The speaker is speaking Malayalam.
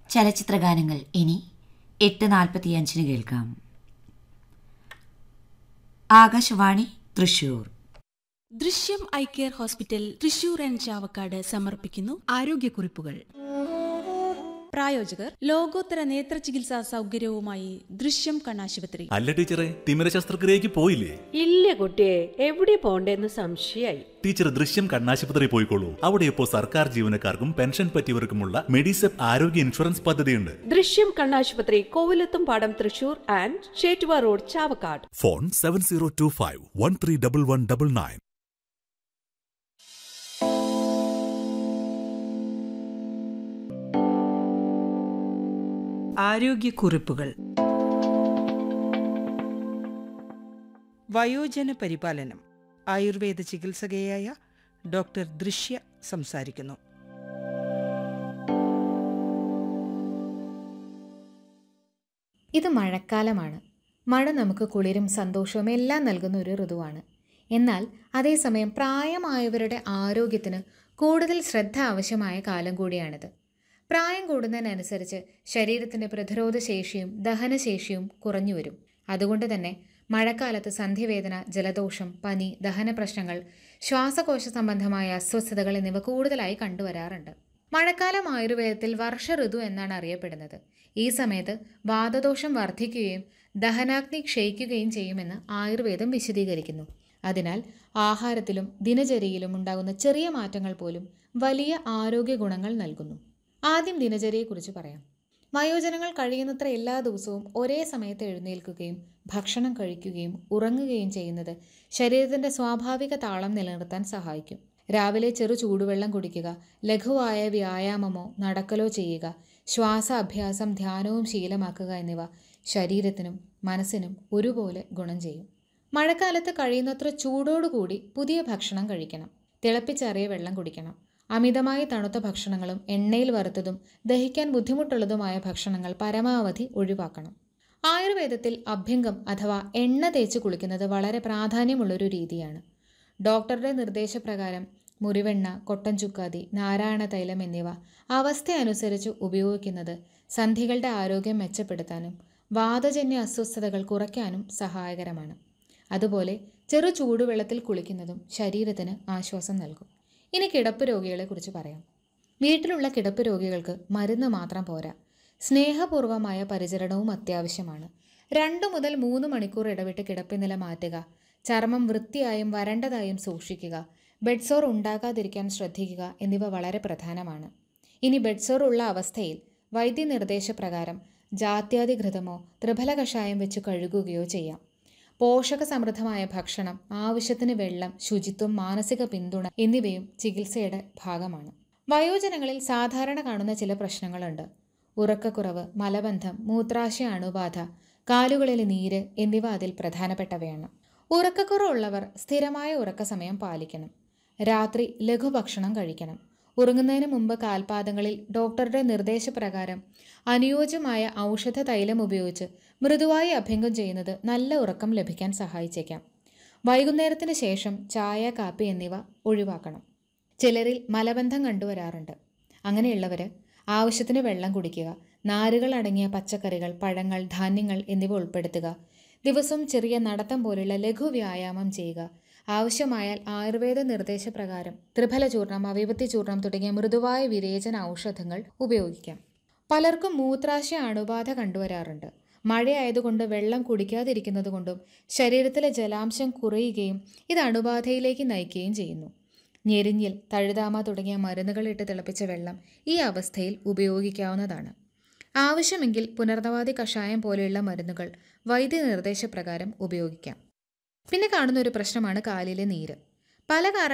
ചലച്ചിത്രഗാനങ്ങൾ ഇനി എട്ട് നാൽപ്പത്തിയഞ്ചിന് കേൾക്കാം Akashvani Thrissur Drishyam eye care hospital Thrissur and Chavakkad സമർപ്പിക്കുന്നു ആരോഗ്യക്കുറിപ്പുകൾ പ്രായോജകർ ലോകോത്തര നേത്ര ചികിത്സാ സൗകര്യവുമായി ദൃശ്യം കണ്ണാശുപത്രി അല്ല ടീച്ചറെ തിമിര ശസ്ത്രക്രിയക്ക് പോയില്ലേ ഇല്ല കുട്ടിയെ എവിടെ പോണ്ടേന്ന് സംശയായി ടീച്ചർ ദൃശ്യം കണ്ണാശുപത്രി പോയിക്കോളൂ അവിടെ ഇപ്പോൾ സർക്കാർ ജീവനക്കാർക്കും പെൻഷൻ പറ്റിയവർക്കുമുള്ള മെഡിസെപ്പ് ആരോഗ്യ ഇൻഷുറൻസ് പദ്ധതിയുണ്ട് ദൃശ്യം കണ്ണാശുപത്രി Kovilathum Padam Thrissur and Chettuva road Chavakkad phone seven zero two five one three double one double nine ആരോഗ്യക്കുറിപ്പുകൾ വയോജന പരിപാലനം ആയുർവേദ ചികിത്സകയായ ഡോക്ടർ ദൃശ്യ സംസാരിക്കുന്നു ഇത് മഴക്കാലമാണ് മഴ നമുക്ക് കുളിരും സന്തോഷവും എല്ലാം നൽകുന്ന ഒരു ഋതുവാണ് എന്നാൽ അതേസമയം പ്രായമായവരുടെ ആരോഗ്യത്തിന് കൂടുതൽ ശ്രദ്ധ ആവശ്യമായ കാലം കൂടിയാണിത് പ്രായം കൂടുന്നതിനനുസരിച്ച് ശരീരത്തിൻ്റെ പ്രതിരോധ ശേഷിയും ദഹനശേഷിയും കുറഞ്ഞു വരും അതുകൊണ്ട് തന്നെ മഴക്കാലത്ത് സന്ധിവേദന ജലദോഷം പനി ദഹന പ്രശ്നങ്ങൾ ശ്വാസകോശ സംബന്ധമായ അസ്വസ്ഥതകൾ എന്നിവ കൂടുതലായി കണ്ടുവരാറുണ്ട് മഴക്കാലം ആയുർവേദത്തിൽ വർഷ ഋതു എന്നാണ് അറിയപ്പെടുന്നത് ഈ സമയത്ത് വാതദോഷം വർദ്ധിക്കുകയും ദഹനാഗ്നി ക്ഷയിക്കുകയും ചെയ്യുമെന്ന് ആയുർവേദം വിശദീകരിക്കുന്നു അതിനാൽ ആഹാരത്തിലും ദിനചര്യയിലും ഉണ്ടാകുന്ന ചെറിയ മാറ്റങ്ങൾ പോലും വലിയ ആരോഗ്യ ഗുണങ്ങൾ നൽകുന്നു ആദ്യം ദിനചര്യയെക്കുറിച്ച് പറയാം വയോജനങ്ങൾ കഴിയുന്നത്ര എല്ലാ ദിവസവും ഒരേ സമയത്ത് എഴുന്നേൽക്കുകയും ഭക്ഷണം കഴിക്കുകയും ഉറങ്ങുകയും ചെയ്യുന്നത് ശരീരത്തിൻ്റെ സ്വാഭാവിക താളം നിലനിർത്താൻ സഹായിക്കും രാവിലെ ചെറു ചൂടുവെള്ളം കുടിക്കുക ലഘുവായ വ്യായാമമോ നടക്കലോ ചെയ്യുക ശ്വാസ അഭ്യാസം ധ്യാനവും ശീലമാക്കുക എന്നിവ ശരീരത്തിനും മനസ്സിനും ഒരുപോലെ ഗുണം ചെയ്യും മഴക്കാലത്ത് കഴിയുന്നത്ര ചൂടോടുകൂടി പുതിയ ഭക്ഷണം കഴിക്കണം തിളപ്പിച്ചറിയ വെള്ളം കുടിക്കണം അമിതമായി തണുത്ത ഭക്ഷണങ്ങളും എണ്ണയിൽ വറുത്തതും ദഹിക്കാൻ ബുദ്ധിമുട്ടുള്ളതുമായ ഭക്ഷണങ്ങൾ പരമാവധി ഒഴിവാക്കണം ആയുർവേദത്തിൽ അഭ്യംഗം അഥവാ എണ്ണ തേച്ച് കുളിക്കുന്നത് വളരെ പ്രാധാന്യമുള്ളൊരു രീതിയാണ് ഡോക്ടറുടെ നിർദ്ദേശപ്രകാരം മുറിവെണ്ണ കൊട്ടൻ ചുക്കാതി നാരായണ തൈലം എന്നിവ അവസ്ഥ അനുസരിച്ച് ഉപയോഗിക്കുന്നത് സന്ധികളുടെ ആരോഗ്യം മെച്ചപ്പെടുത്താനും വാതജന്യ അസ്വസ്ഥതകൾ കുറയ്ക്കാനും സഹായകരമാണ് അതുപോലെ ചെറു ചൂടുവെള്ളത്തിൽ കുളിക്കുന്നതും ശരീരത്തിന് ആശ്വാസം നൽകും ഇനി കിടപ്പ് രോഗികളെക്കുറിച്ച് പറയാം വീട്ടിലുള്ള കിടപ്പ് രോഗികൾക്ക് മരുന്ന് മാത്രം പോരാ സ്നേഹപൂർവമായ പരിചരണവും അത്യാവശ്യമാണ് രണ്ട് മുതൽ മൂന്ന് മണിക്കൂർ ഇടവിട്ട് കിടപ്പിനില മാറ്റുക ചർമ്മം വൃത്തിയായും വരണ്ടതായും സൂക്ഷിക്കുക ബെഡ്സോർ ഉണ്ടാകാതിരിക്കാൻ ശ്രദ്ധിക്കുക എന്നിവ വളരെ പ്രധാനമാണ് ഇനി ബെഡ്സോർ ഉള്ള അവസ്ഥയിൽ വൈദ്യനിർദ്ദേശപ്രകാരം ജാത്യാതിഘൃതമോ ത്രിഫല കഷായം വെച്ച് കഴുകുകയോ ചെയ്യാം പോഷക സമൃദ്ധമായ ഭക്ഷണം ആവശ്യത്തിന് വെള്ളം ശുചിത്വം മാനസിക പിന്തുണ എന്നിവയും ചികിത്സയുടെ ഭാഗമാണ് വയോജനങ്ങളിൽ സാധാരണ കാണുന്ന ചില പ്രശ്നങ്ങളുണ്ട് ഉറക്കക്കുറവ് മലബന്ധം മൂത്രാശയ അണുബാധ കാലുകളിലെ നീര് എന്നിവ അതിൽ പ്രധാനപ്പെട്ടവയാണ് ഉറക്കക്കുറവുള്ളവർ സ്ഥിരമായ ഉറക്ക സമയം പാലിക്കണം രാത്രി ലഘുഭക്ഷണം കഴിക്കണം ഉറങ്ങുന്നതിന് മുമ്പ് കാൽപാദങ്ങളിൽ ഡോക്ടറുടെ നിർദ്ദേശപ്രകാരം അനുയോജ്യമായ ഔഷധ തൈലം ഉപയോഗിച്ച് മൃദുവായി അഭ്യംഗം ചെയ്യുന്നത് നല്ല ഉറക്കം ലഭിക്കാൻ സഹായിച്ചേക്കാം വൈകുന്നേരത്തിന് ശേഷം ചായ കാപ്പി എന്നിവ ഒഴിവാക്കണം ചിലരിൽ മലബന്ധം കണ്ടുവരാറുണ്ട് അങ്ങനെയുള്ളവർ ആവശ്യത്തിന് വെള്ളം കുടിക്കുക നാരുകൾ അടങ്ങിയ പച്ചക്കറികൾ പഴങ്ങൾ ധാന്യങ്ങൾ എന്നിവ ഉൾപ്പെടുത്തുക ദിവസവും ചെറിയ നടത്തം പോലുള്ള ലഘു വ്യായാമം ചെയ്യുക ആവശ്യമായാൽ ആയുർവേദ നിർദ്ദേശപ്രകാരം ത്രിഫല ചൂർണം അവിപത്തി ചൂർണം തുടങ്ങിയ മൃദുവായ വിരേചന ഔഷധങ്ങൾ ഉപയോഗിക്കാം പലർക്കും മൂത്രാശയ അണുബാധ കണ്ടുവരാറുണ്ട് മഴയായതുകൊണ്ട് വെള്ളം കുടിക്കാതിരിക്കുന്നത് കൊണ്ടും ശരീരത്തിലെ ജലാംശം കുറയുകയും ഇത് അണുബാധയിലേക്ക് നയിക്കുകയും ചെയ്യുന്നു ഞെരിഞ്ഞിൽ തഴുതാമ തുടങ്ങിയ മരുന്നുകൾ ഇട്ട് തിളപ്പിച്ച വെള്ളം ഈ അവസ്ഥയിൽ ഉപയോഗിക്കാവുന്നതാണ് ആവശ്യമെങ്കിൽ പുനർനവാതി കഷായം പോലെയുള്ള മരുന്നുകൾ വൈദ്യനിർദ്ദേശപ്രകാരം ഉപയോഗിക്കാം പിന്നെ കാണുന്ന ഒരു പ്രശ്നമാണ് കാലിലെ നീര് പല കാരണ